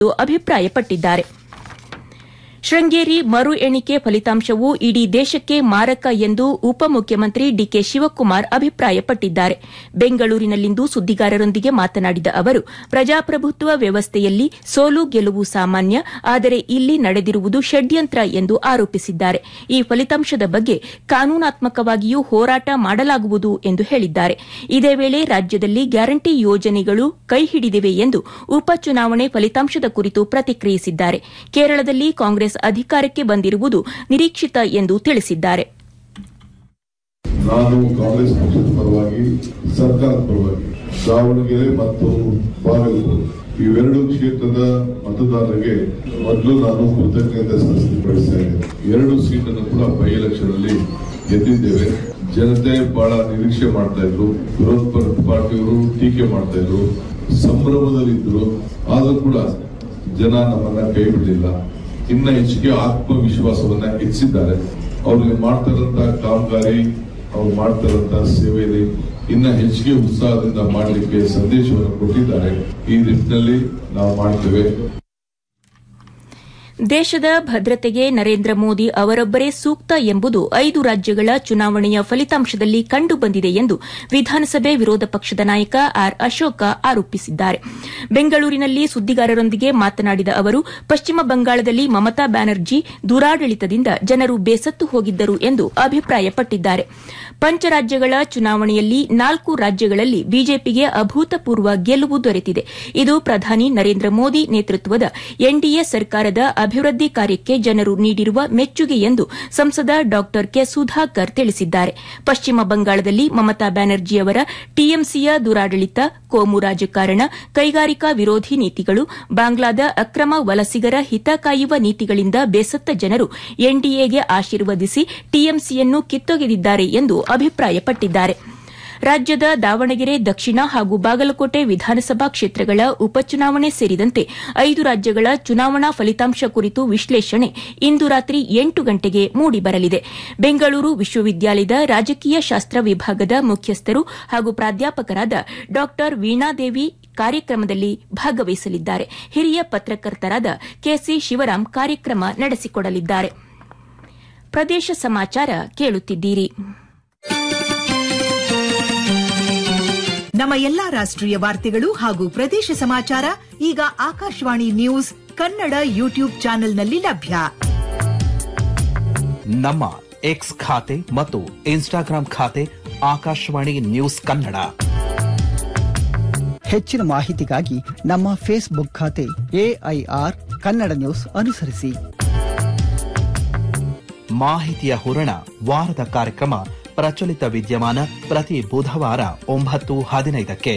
ಅಭಿಪ್ರಾಯಪಟ್ಟಿದ್ದಾರೆ ಶೃಂಗೇರಿ ಮರು ಎಣಿಕೆ ಫಲಿತಾಂಶವು ಇಡೀ ದೇಶಕ್ಕೆ ಮಾರಕ ಎಂದು ಉಪಮುಖ್ಯಮಂತ್ರಿ ಡಿಕೆ ಶಿವಕುಮಾರ್ ಅಭಿಪ್ರಾಯಪಟ್ಟಿದ್ದಾರೆ ಬೆಂಗಳೂರಿನಲ್ಲಿಂದು ಸುದ್ದಿಗಾರರೊಂದಿಗೆ ಮಾತನಾಡಿದ ಅವರು ಪ್ರಜಾಪ್ರಭುತ್ವ ವ್ಯವಸ್ಥೆಯಲ್ಲಿ ಸೋಲು ಗೆಲುವು ಸಾಮಾನ್ಯ ಆದರೆ ಇಲ್ಲಿ ನಡೆದಿರುವುದು ಷಡ್ಯಂತ್ರ ಎಂದು ಆರೋಪಿಸಿದ್ದಾರೆ ಈ ಫಲಿತಾಂಶದ ಬಗ್ಗೆ ಕಾನೂನಾತ್ಮಕವಾಗಿಯೂ ಹೋರಾಟ ಮಾಡಲಾಗುವುದು ಎಂದು ಹೇಳಿದ್ದಾರೆ ಇದೇ ವೇಳೆ ರಾಜ್ಯದಲ್ಲಿ ಗ್ಯಾರಂಟಿ ಯೋಜನೆಗಳು ಕೈಹಿಡಿದಿವೆ ಎಂದು ಉಪಚುನಾವಣೆ ಫಲಿತಾಂಶದ ಕುರಿತು ಪ್ರತಿಕ್ರಿಯಿಸಿದ್ದಾರೆ ಕೇರಳದಲ್ಲಿ ಕಾಂಗ್ರೆಸ್ ಅಧಿಕಾರಕ್ಕೆ ಬಂದಿರುವುದು ನಿರೀಕ್ಷಿತ ಎಂದು ತಿಳಿಸಿದ್ದಾರೆ ನಾನು ಕಾಂಗ್ರೆಸ್ ಪಕ್ಷದ ಪರವಾಗಿ ಸರ್ಕಾರದ ಪರವಾಗಿ ದಾವಣಗೆರೆ ಮತ್ತು ಬಾಗಲಕೋಟೆ ಇವೆರಡು ಕ್ಷೇತ್ರದ ಮತದಾರರಿಗೆ ಮೊದಲು ನಾನು ಕೃತಜ್ಞತೆ ಸಲ್ಲಿಸಪಡಿಸ್ತಾ ಇದ್ದೇನೆ ಎರಡು ಸೀಟನ್ನು ಕೂಡ ಬೈ ಎಲೆಕ್ಷನ್ ಅಲ್ಲಿ ಗೆದ್ದಿದ್ದೇವೆ ಜನತೆ ಬಹಳ ನಿರೀಕ್ಷೆ ಮಾಡ್ತಾ ಇದ್ರು ವಿರೋಧ ಪರ- ಪಾರ್ಟಿಯವರು ಟೀಕೆ ಮಾಡ್ತಾ ಇದ್ರು ಸಂಭ್ರಮದಲ್ಲಿದ್ರು ಆದ್ರೂ ಕೂಡ ಜನ ನಮ್ಮನ್ನ ಕೈ ಬಿಡಲಿಲ್ಲ ಇನ್ನ ಹೆಚ್ಚಿಗೆ ಆತ್ಮವಿಶ್ವಾಸವನ್ನ ಹೆಚ್ಚಿದ್ದಾರೆ ಅವ್ರಿಗೆ ಮಾಡ್ತಾರಂತ ಕಾಮಗಾರಿ ಅವ್ರು ಮಾಡ್ತಾರಂತ ಸೇವೆಯಲ್ಲಿ ಇನ್ನ ಹೆಚ್ಚಿಗೆ ಉತ್ಸಾಹದಿಂದ ಮಾಡಲಿಕ್ಕೆ ಸಂದೇಶವನ್ನು ಕೊಟ್ಟಿದ್ದಾರೆ ಈ ನಿಟ್ಟಿನಲ್ಲಿ ನಾವು ಮಾಡ್ತೇವೆ ದೇಶದ ಭದ್ರತೆಗೆ ನರೇಂದ್ರ ಮೋದಿ ಅವರೊಬ್ಬರೇ ಸೂಕ್ತ ಎಂಬುದು ಐದು ರಾಜ್ಯಗಳ ಚುನಾವಣೆಯ ಫಲಿತಾಂಶದಲ್ಲಿ ಕಂಡುಬಂದಿದೆ ಎಂದು ವಿಧಾನಸಭೆ ವಿರೋಧ ಪಕ್ಷದ ನಾಯಕ ಆರ್ ಅಶೋಕ ಆರೋಪಿಸಿದ್ದಾರೆ ಬೆಂಗಳೂರಿನಲ್ಲಿ ಸುದ್ದಿಗಾರರೊಂದಿಗೆ ಮಾತನಾಡಿದ ಅವರು ಪಶ್ಚಿಮ ಬಂಗಾಳದಲ್ಲಿ ಮಮತಾ ಬ್ಯಾನರ್ಜಿ ದುರಾಡಳಿತದಿಂದ ಜನರು ಬೇಸತ್ತು ಹೋಗಿದ್ದರು ಎಂದು ಅಭಿಪ್ರಾಯಪಟ್ಟಿದ್ದಾರೆ ಪಂಚರಾಜ್ಯಗಳ ಚುನಾವಣೆಯಲ್ಲಿ ನಾಲ್ಕು ರಾಜ್ಯಗಳಲ್ಲಿ ಬಿಜೆಪಿಗೆ ಅಭೂತಪೂರ್ವ ಗೆಲುವು ದೊರೆತಿದೆ ಇದು ಪ್ರಧಾನಿ ನರೇಂದ್ರ ಮೋದಿ ನೇತೃತ್ವದ ಎನ್ಡಿಎ ಸರ್ಕಾರದ ಅಭಿವೃದ್ಧಿ ಕಾರ್ಯಕ್ಕೆ ಜನರು ನೀಡಿರುವ ಮೆಚ್ಚುಗೆ ಎಂದು ಸಂಸದ ಡಾ ಕೆ ಸುಧಾಕರ್ ತಿಳಿಸಿದ್ದಾರೆ ಪಶ್ಚಿಮ ಬಂಗಾಳದಲ್ಲಿ ಮಮತಾ ಬ್ಯಾನರ್ಜಿಯವರ ಟಿಎಂಸಿಯ ದುರಾಡಳಿತ ಕೋಮು ರಾಜಕಾರಣ ಕೈಗಾರಿಕಾ ವಿರೋಧಿ ನೀತಿಗಳು ಬಾಂಗ್ಲಾದ ಅಕ್ರಮ ವಲಸಿಗರ ಹಿತ ಕಾಯುವ ನೀತಿಗಳಿಂದ ಬೇಸತ್ತ ಜನರು ಎನ್ಡಿಎಗೆ ಆಶೀರ್ವದಿಸಿ ಟಿಎಂಸಿಯನ್ನು ಕಿತ್ತೊಗೆದಿದ್ದಾರೆ ಎಂದು ಅಭಿಪ್ರಾಯಪಟ್ಟಿದ್ದಾರೆ ರಾಜ್ಯದ ದಾವಣಗೆರೆ ದಕ್ಷಿಣ ಹಾಗೂ ಬಾಗಲಕೋಟೆ ವಿಧಾನಸಭಾ ಕ್ಷೇತ್ರಗಳ ಉಪಚುನಾವಣೆ ಸೇರಿದಂತೆ ಐದು ರಾಜ್ಯಗಳ ಚುನಾವಣಾ ಫಲಿತಾಂಶ ಕುರಿತು ವಿಶ್ಲೇಷಣೆ ಇಂದು ರಾತ್ರಿ ಎಂಟು ಗಂಟೆಗೆ ಮೂಡಿಬರಲಿದೆ ಬೆಂಗಳೂರು ವಿಶ್ವವಿದ್ಯಾಲಯದ ರಾಜಕೀಯ ಶಾಸ್ತ್ರ ವಿಭಾಗದ ಮುಖ್ಯಸ್ಥರು ಹಾಗೂ ಪ್ರಾಧ್ಯಾಪಕರಾದ ಡಾ ವೀಣಾದೇವಿ ಕಾರ್ಯಕ್ರಮದಲ್ಲಿ ಭಾಗವಹಿಸಲಿದ್ದಾರೆ ಹಿರಿಯ ಪತ್ರಕರ್ತರಾದ ಕೆಸಿ ಶಿವರಾಂ ಕಾರ್ಯಕ್ರಮ ನಡೆಸಿಕೊಡಲಿದ್ದಾರೆ ಪ್ರದೇಶ ಸಮಾಚಾರ ಕೇಳುತ್ತಿದ್ದೀರಿ ನಮ್ಮ ಎಲ್ಲಾ ರಾಷ್ಟ್ರೀಯ ವಾರ್ತೆಗಳು ಹಾಗೂ ಪ್ರದೇಶ ಸಮಾಚಾರ ಈಗ ಆಕಾಶವಾಣಿ ನ್ಯೂಸ್ ಕನ್ನಡ ಯೂಟ್ಯೂಬ್ ಚಾನೆಲ್ನಲ್ಲಿ ಲಭ್ಯ ನಮ್ಮ ಎಕ್ಸ್ ಖಾತೆ ಮತ್ತು ಇನ್ಸ್ಟಾಗ್ರಾಂ ಖಾತೆ ಆಕಾಶವಾಣಿ ನ್ಯೂಸ್ ಕನ್ನಡ ಹೆಚ್ಚಿನ ಮಾಹಿತಿಗಾಗಿ ನಮ್ಮ ಫೇಸ್ಬುಕ್ ಖಾತೆ ಎಐಆರ್ ಕನ್ನಡ ನ್ಯೂಸ್ ಅನುಸರಿಸಿ ಮಾಹಿತಿಯ ಹೂರಣ ವಾರದ ಕಾರ್ಯಕ್ರಮ ಪ್ರಚಲಿತ ವಿದ್ಯಮಾನ ಪ್ರತಿ ಬುಧವಾರ ಒಂಬತ್ತು ಹದಿನೈದಕ್ಕೆ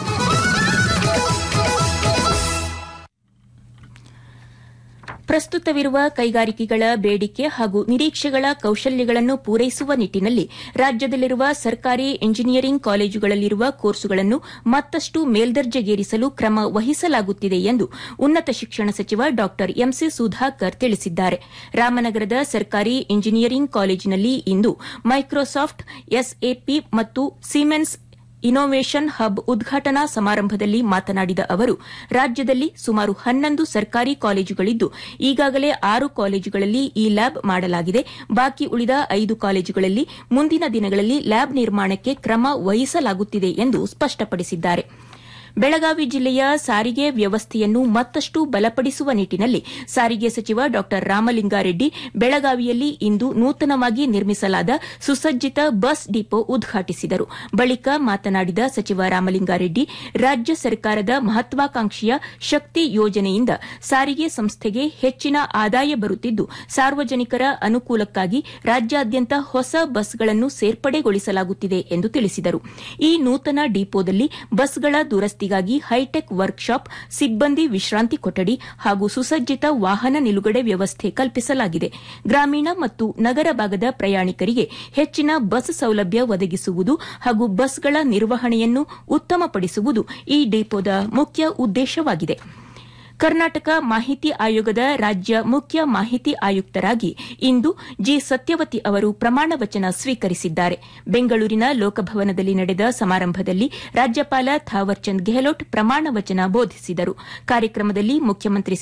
ಪ್ರಸ್ತುತವಿರುವ ಕೈಗಾರಿಕೆಗಳ ಬೇಡಿಕೆ ಹಾಗೂ ನಿರೀಕ್ಷೆಗಳ ಕೌಶಲ್ಯಗಳನ್ನು ಪೂರೈಸುವ ನಿಟ್ಟಿನಲ್ಲಿ ರಾಜ್ಯದಲ್ಲಿರುವ ಸರ್ಕಾರಿ ಎಂಜಿನಿಯರಿಂಗ್ ಕಾಲೇಜುಗಳಲ್ಲಿರುವ ಕೋರ್ಸುಗಳನ್ನು ಮತ್ತಷ್ಟು ಮೇಲ್ದರ್ಜೆಗೇರಿಸಲು ಕ್ರಮ ವಹಿಸಲಾಗುತ್ತಿದೆ ಎಂದು ಉನ್ನತ ಶಿಕ್ಷಣ ಸಚಿವ ಡಾ ಎಂಸಿ ಸುಧಾಕರ್ ತಿಳಿಸಿದ್ದಾರೆ ರಾಮನಗರದ ಸರ್ಕಾರಿ ಎಂಜಿನಿಯರಿಂಗ್ ಕಾಲೇಜಿನಲ್ಲಿ ಇಂದು ಮೈಕ್ರೋಸಾಫ್ಟ್ ಎಸ್ಎಪಿ ಮತ್ತು ಸಿಮೆನ್ಸ್ ಇನ್ನೋವೇಷನ್ ಹಬ್ ಉದ್ಘಾಟನಾ ಸಮಾರಂಭದಲ್ಲಿ ಮಾತನಾಡಿದ ಅವರು ರಾಜ್ಯದಲ್ಲಿ ಸುಮಾರು ಹನ್ನೊಂದು ಸರ್ಕಾರಿ ಕಾಲೇಜುಗಳಿದ್ದು ಈಗಾಗಲೇ ಆರು ಕಾಲೇಜುಗಳಲ್ಲಿ ಈ ಲ್ಯಾಬ್ ಮಾಡಲಾಗಿದೆ ಬಾಕಿ ಉಳಿದ ಐದು ಕಾಲೇಜುಗಳಲ್ಲಿ ಮುಂದಿನ ದಿನಗಳಲ್ಲಿ ಲ್ಯಾಬ್ ನಿರ್ಮಾಣಕ್ಕೆ ಕ್ರಮ ವಹಿಸಲಾಗುತ್ತಿದೆ ಎಂದು ಸ್ಪಷ್ಟಪಡಿಸಿದ್ದಾರೆ ಬೆಳಗಾವಿ ಜಿಲ್ಲೆಯ ಸಾರಿಗೆ ವ್ಯವಸ್ಥೆಯನ್ನು ಮತ್ತಷ್ಟು ಬಲಪಡಿಸುವ ನಿಟ್ಟಿನಲ್ಲಿ ಸಾರಿಗೆ ಸಚಿವ ಡಾ ರಾಮಲಿಂಗಾರೆಡ್ಡಿ ಬೆಳಗಾವಿಯಲ್ಲಿ ಇಂದು ನೂತನವಾಗಿ ನಿರ್ಮಿಸಲಾದ ಸುಸಜ್ಜಿತ ಬಸ್ ಡಿಪೋ ಉದ್ಘಾಟಿಸಿದರು ಬಳಿಕ ಮಾತನಾಡಿದ ಸಚಿವ ರಾಮಲಿಂಗಾರೆಡ್ಡಿ ರಾಜ್ಯ ಸರ್ಕಾರದ ಮಹತ್ವಾಕಾಂಕ್ಷೆಯ ಶಕ್ತಿ ಯೋಜನೆಯಿಂದ ಸಾರಿಗೆ ಸಂಸ್ಥೆಗೆ ಹೆಚ್ಚಿನ ಆದಾಯ ಬರುತ್ತಿದ್ದು ಸಾರ್ವಜನಿಕರ ಅನುಕೂಲಕ್ಕಾಗಿ ರಾಜ್ಯಾದ್ಯಂತ ಹೊಸ ಬಸ್ಗಳನ್ನು ಸೇರ್ಪಡೆಗೊಳಿಸಲಾಗುತ್ತಿದೆ ಎಂದು ತಿಳಿಸಿದರು ಈ ನೂತನ ಡಿಪೋದಲ್ಲಿ ಬಸ್ಗಳ ದುರಸ್ತಿಗಾಗಿ ಹೈಟೆಕ್ ವರ್ಕ್ಶಾಪ್ ಸಿಬ್ಬಂದಿ ವಿಶ್ರಾಂತಿ ಕೊಠಡಿ ಹಾಗೂ ಸುಸಜ್ಜಿತ ವಾಹನ ನಿಲುಗಡೆ ವ್ಯವಸ್ಥೆ ಕಲ್ಪಿಸಲಾಗಿದೆ ಗ್ರಾಮೀಣ ಮತ್ತು ನಗರ ಭಾಗದ ಪ್ರಯಾಣಿಕರಿಗೆ ಹೆಚ್ಚಿನ ಬಸ್ ಸೌಲಭ್ಯ ಒದಗಿಸುವುದು ಹಾಗೂ ಬಸ್ಗಳ ನಿರ್ವಹಣೆಯನ್ನು ಉತ್ತಮಪಡಿಸುವುದು ಈ ಡಿಪೋದ ಮುಖ್ಯ ಉದ್ದೇಶವಾಗಿದೆ ಕರ್ನಾಟಕ ಮಾಹಿತಿ ಆಯೋಗದ ರಾಜ್ಯ ಮುಖ್ಯ ಮಾಹಿತಿ ಆಯುಕ್ತರಾಗಿ ಇಂದು ಜಿ ಸತ್ಯವತಿ ಅವರು ಪ್ರಮಾಣ ವಚನ ಸ್ವೀಕರಿಸಿದ್ದಾರೆ ಬೆಂಗಳೂರಿನ ಲೋಕಭವನದಲ್ಲಿ ನಡೆದ ಸಮಾರಂಭದಲ್ಲಿ ರಾಜ್ಯಪಾಲ ಥಾವರ್ಚಂದ್ ಗೆಹ್ಲೋಟ್ ಪ್ರಮಾಣ ವಚನ ಬೋಧಿಸಿದರು ಕಾರ್ಯಕ್ರಮದಲ್ಲಿ ಮುಖ್ಯಮಂತ್ರಿ